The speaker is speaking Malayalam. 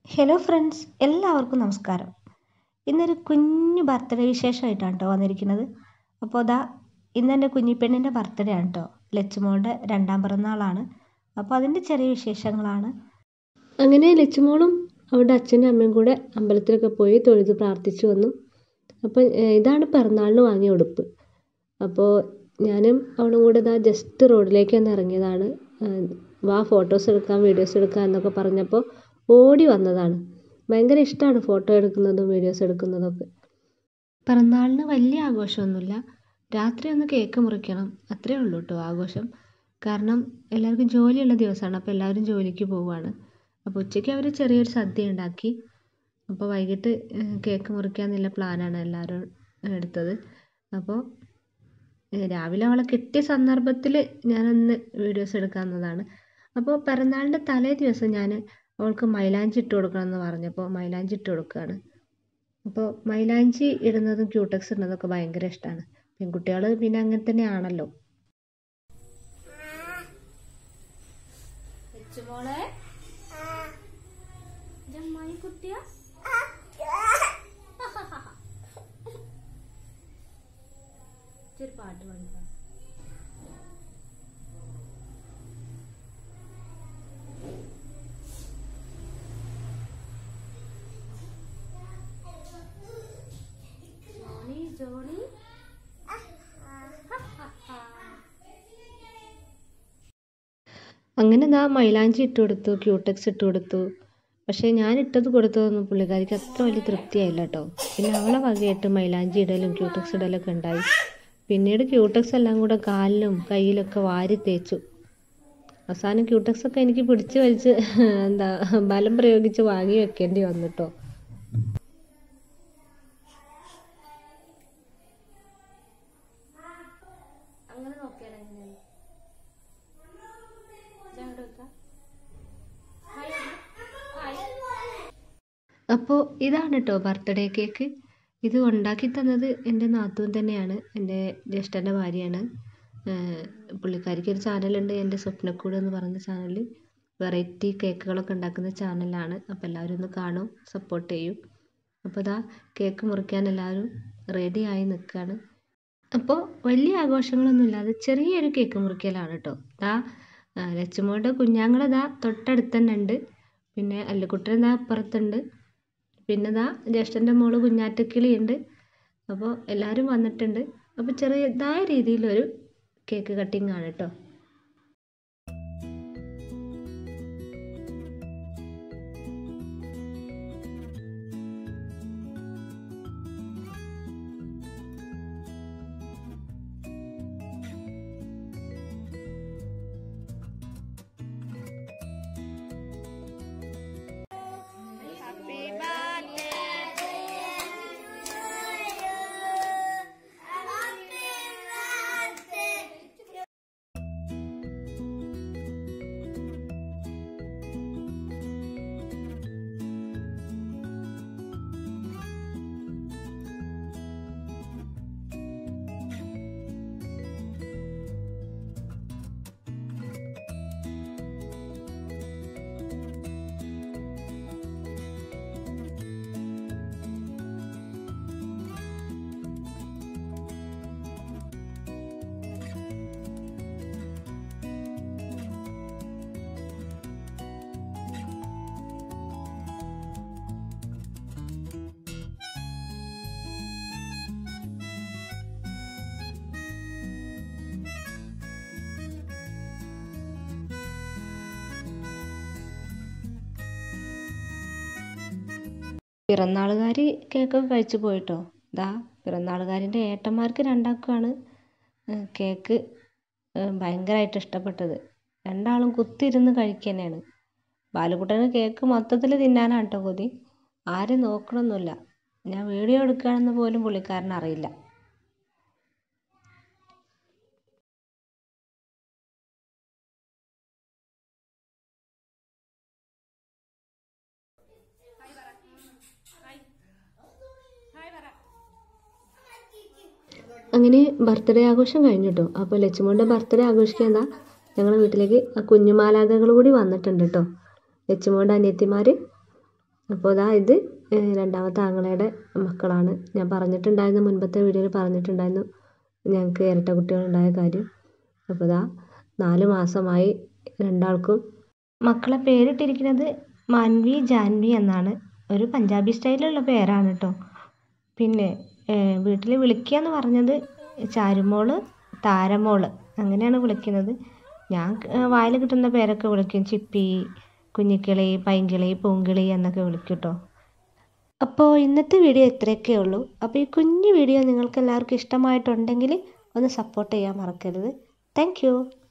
ഹലോ ഫ്രണ്ട്സ് എല്ലാവർക്കും നമസ്കാരം ഇന്നൊരു കുഞ്ഞു ബർത്ത്ഡേ വിശേഷമായിട്ടാണ് കേട്ടോ വന്നിരിക്കുന്നത് അപ്പോൾ അതാ ഇന്ന് എൻ്റെ കുഞ്ഞിപ്പെണ്ണിൻ്റെ ബർത്ത്ഡേ ആണ് കേട്ടോ ലച്ചുമോളുടെ രണ്ടാം പിറന്നാളാണ് അപ്പോൾ അതിൻ്റെ ചെറിയ വിശേഷങ്ങളാണ് അങ്ങനെ ലച്ചുമോളും അവരുടെ അച്ഛനും അമ്മയും കൂടെ അമ്പലത്തിലൊക്കെ പോയി തൊഴുത് പ്രാർത്ഥിച്ചു വന്നു അപ്പോൾ ഏഹ്, ഇതാണ് പിറന്നാളിന് വാങ്ങിയ ഉടുപ്പ് അപ്പോൾ ഞാനും അവളും കൂടെ ഇതാ ജസ്റ്റ് റോഡിലേക്ക് ഒന്ന് ഇറങ്ങിയതാണ് ഏഹ്, വാ ഫോട്ടോസ് എടുക്കാം വീഡിയോസ് എടുക്കാം എന്നൊക്കെ പറഞ്ഞപ്പോൾ ഓടി വന്നതാണ് ഭയങ്കര ഇഷ്ടമാണ് ഫോട്ടോ എടുക്കുന്നതും വീഡിയോസ് എടുക്കുന്നതൊക്കെ പിറന്നാളിന് വലിയ ആഘോഷമൊന്നുമില്ല രാത്രി ഒന്ന് കേക്ക് മുറിക്കണം അത്രേ ഉള്ളൂ കേട്ടോ ആഘോഷം കാരണം എല്ലാവർക്കും ജോലിയുള്ള ദിവസമാണ് അപ്പോൾ എല്ലാവരും ജോലിക്ക് പോവുകയാണ് അപ്പോൾ ഉച്ചയ്ക്ക് അവർ ചെറിയൊരു സദ്യ ഉണ്ടാക്കി അപ്പോൾ വൈകിട്ട് ഏഹ്, കേക്ക് മുറിക്കാന്നുള്ള പ്ലാനാണ് എല്ലാവരും എടുത്തത് അപ്പോൾ ഏഹ്, രാവിലെ അവളെ കിട്ടിയ സന്ദർഭത്തിൽ ഞാനൊന്ന് വീഡിയോസ് എടുക്കാവുന്നതാണ് അപ്പോൾ പിറന്നാളിൻ്റെ തലേ ദിവസം ഞാൻ അവൾക്ക് മൈലാഞ്ചി ഇട്ട് കൊടുക്കണം എന്ന് പറഞ്ഞപ്പോൾ മൈലാഞ്ചി ഇട്ട് കൊടുക്കുകയാണ് അപ്പോൾ മൈലാഞ്ചി ഇടുന്നതും ക്യൂടെക്സ് ഇടുന്നതൊക്കെ ഭയങ്കര ഇഷ്ടമാണ് പെൺകുട്ടികൾ പിന്നെ അങ്ങനെ തന്നെയാണല്ലോ മോളെ ജമ്മായി കുട്ടിയ ഇച്ചിരി പാട്ട് പാടിക്കാം ജോണി ജോണി അങ്ങനെ ദാ മൈലാഞ്ചി ഇട്ട് കൊടുത്തു ക്യൂടെക്സ് ഇട്ട് കൊടുത്തു പക്ഷേ ഞാൻ ഇട്ടത് കൊടുത്തതൊന്നും പുള്ളിക്കാരിക്ക് അത്ര വലിയ തൃപ്തിയായില്ല കേട്ടോ പിന്നെ അവളെ വകയായിട്ട് മൈലാഞ്ചി ഇടലും ക്യൂടെക്സ് ഇടലൊക്കെ ഉണ്ടായി പിന്നീട് ക്യൂടെക്സ് എല്ലാം കൂടെ കാലിലും കയ്യിലൊക്കെ വാരി തേച്ചു അവസാനം ക്യൂടെക്സ് ഒക്കെ എനിക്ക് പിടിച്ച് വലിച്ച് എന്താ ബലം പ്രയോഗിച്ച് വാങ്ങി വെക്കേണ്ടി വന്നു കേട്ടോ അങ്ങനെ നോക്കിയാൽ എങ്ങനെയാണ് ഇതങ്ങോട്ട് വെക്കാം ഹായ് ഹായ് അപ്പോൾ ഇതാണ് കേട്ടോ ബർത്ത്ഡേ കേക്ക് ഇത് ഉണ്ടാക്കി തന്നത് എൻ്റെ നാത്തൂൻ തന്നെയാണ് എൻ്റെ ജ്യേഷ്ഠൻ്റെ ഭാര്യയാണ് ഏഹ് പുള്ളിക്കാരിക്ക് ഒരു ചാനലുണ്ട് എൻ്റെ സ്വപ്നക്കൂട് എന്ന് പറയുന്ന ചാനൽ വെറൈറ്റി കേക്കുകളൊക്കെ ഉണ്ടാക്കുന്ന ചാനലാണ് അപ്പോൾ എല്ലാവരും ഒന്ന് കാണും സപ്പോർട്ട് ചെയ്യും അപ്പോൾ ഇതാ കേക്ക് മുറിക്കാൻ എല്ലാവരും റെഡി ആയി നിൽക്കുകയാണ് അപ്പോൾ വലിയ ആഘോഷങ്ങളൊന്നും ഇല്ലാതെ ചെറിയൊരു കേക്ക് മുറിക്കലാണ് കേട്ടോ ദാ ആ, ലച്ചുമോളുടെ കുഞ്ഞാങ്ങൾ ദാ തൊട്ടടുത്ത് തന്നെ ഉണ്ട് പിന്നെ അല്ലുക്കുട്ടൻ ദാ അപ്പുറത്തുണ്ട് പിന്നെ ദാ ജ്യേഷ്ഠൻ്റെ മോള് കുഞ്ഞാറ്റക്കിളിയുണ്ട് അപ്പോൾ എല്ലാവരും വന്നിട്ടുണ്ട് അപ്പോൾ ചെറിയതായ രീതിയിലൊരു കേക്ക് കട്ടിംഗ് ആണ് കേട്ടോ പിറന്നാളുകാർ കേക്കൊക്കെ കഴിച്ചു പോയിട്ടോ ദാ പിറന്നാളുകാരിൻ്റെ ഏട്ടന്മാർക്ക് രണ്ടാൾക്കുമാണ് ഏഹ് കേക്ക് ഏഹ് ഭയങ്കരമായിട്ട് ഇഷ്ടപ്പെട്ടത് രണ്ടാളും കുത്തിയിരുന്ന് കഴിക്കുക തന്നെയാണ് ബാലുക്കുട്ടന് കേക്ക് മൊത്തത്തിൽ തിന്നാനാണ് കേട്ടോ കൊതി ആരും നോക്കണമൊന്നുമില്ല ഞാൻ വീഡിയോ എടുക്കുകയാണെന്ന് പോലും പുള്ളിക്കാരൻ അറിയില്ല അങ്ങനെ ബർത്ത്ഡേ ആഘോഷം കഴിഞ്ഞു കേട്ടോ അപ്പോൾ ലച്ചുമോൻ്റെ ബർത്ത്ഡേ ആഘോഷിക്കാൻ എന്താ ഞങ്ങളുടെ വീട്ടിലേക്ക് ആ കുഞ്ഞുമാലാഖകൾ കൂടി വന്നിട്ടുണ്ട് കേട്ടോ ലച്ചുമോൻ്റെ അനിയത്തിമാർ അപ്പോൾ ഇതാ ഇത് ഏഹ് രണ്ടാമത്തെ ആങ്ങളയുടെ മക്കളാണ് ഞാൻ പറഞ്ഞിട്ടുണ്ടായിരുന്നു മുൻപത്തെ വീഡിയോയിൽ പറഞ്ഞിട്ടുണ്ടായിരുന്നു ഞങ്ങൾക്ക് ഇരട്ട കുട്ടികളുണ്ടായ കാര്യം അപ്പോൾ ഇതാ നാല് മാസമായി രണ്ടാൾക്കും മക്കളെ പേരിട്ടിരിക്കുന്നത് മാൻവി ജാൻവി എന്നാണ് ഒരു പഞ്ചാബി സ്റ്റൈലിലുള്ള പേരാണ് കേട്ടോ പിന്നെ വീട്ടിൽ വിളിക്കുക എന്ന് പറഞ്ഞത് ചാരുമോള് താരമോള് അങ്ങനെയാണ് വിളിക്കുന്നത് ഞാൻ വായിൽ കിട്ടുന്ന പേരൊക്കെ വിളിക്കും ചിപ്പി കുഞ്ഞിക്കിളി പൈങ്കിളി പൂങ്കിളി എന്നൊക്കെ വിളിക്കും കേട്ടോ അപ്പോൾ ഇന്നത്തെ വീഡിയോ ഇത്രയൊക്കെ ഉള്ളൂ അപ്പോൾ ഈ കുഞ്ഞു വീഡിയോ നിങ്ങൾക്ക് എല്ലാവർക്കും ഇഷ്ടമായിട്ടുണ്ടെങ്കിൽ ഒന്ന് സപ്പോർട്ട് ചെയ്യാൻ മറക്കരുത് താങ്ക്